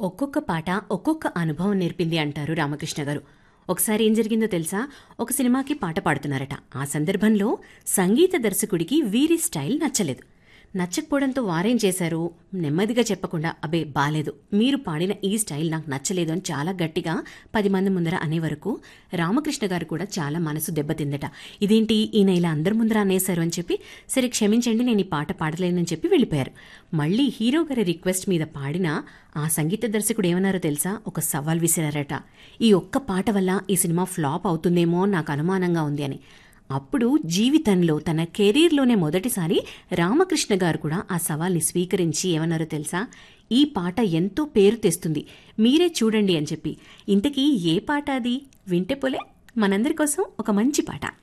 ఒక్కొక్క పాట ఒక్కొక్క అనుభవం నేర్పింది అంటారు రామకృష్ణ గారు ఒకసారి ఏం జరిగిందో తెలుసా ఒక సినిమాకి పాట పాడుతున్నారట ఆ సందర్భంలో సంగీత దర్శకుడికి వీరి స్టైల్ నచ్చలేదు నచ్చకపోవడంతో వారేం చేశారు నెమ్మదిగా చెప్పకుండా అబే బాలేదు మీరు పాడిన ఈ స్టైల్ నాకు నచ్చలేదు అని చాలా గట్టిగా పది మంది ముందర అనే వరకు రామకృష్ణ గారు కూడా చాలా మనసు దెబ్బతిందట ఇదేంటి ఈయన ఇలా అందరి ముందర అనేశారు అని చెప్పి సరే క్షమించండి నేను ఈ పాట పాడలేనని చెప్పి వెళ్ళిపోయారు మళ్ళీ హీరో గారి రిక్వెస్ట్ మీద పాడిన ఆ సంగీత దర్శకుడు ఏమన్నారో తెలుసా ఒక సవాల్ విసిరారట ఈ ఒక్క పాట వల్ల ఈ సినిమా ఫ్లాప్ అవుతుందేమో నాకు అనుమానంగా ఉంది అని అప్పుడు జీవితంలో తన కెరీర్లోనే మొదటిసారి రామకృష్ణ గారు కూడా ఆ సవాల్ని స్వీకరించి ఏమన్నారో తెలుసా ఈ పాట ఎంతో పేరు తెస్తుంది మీరే చూడండి అని చెప్పి ఇంతకీ ఏ పాట అది వింటే పోలే మనందరి కోసం ఒక మంచి పాట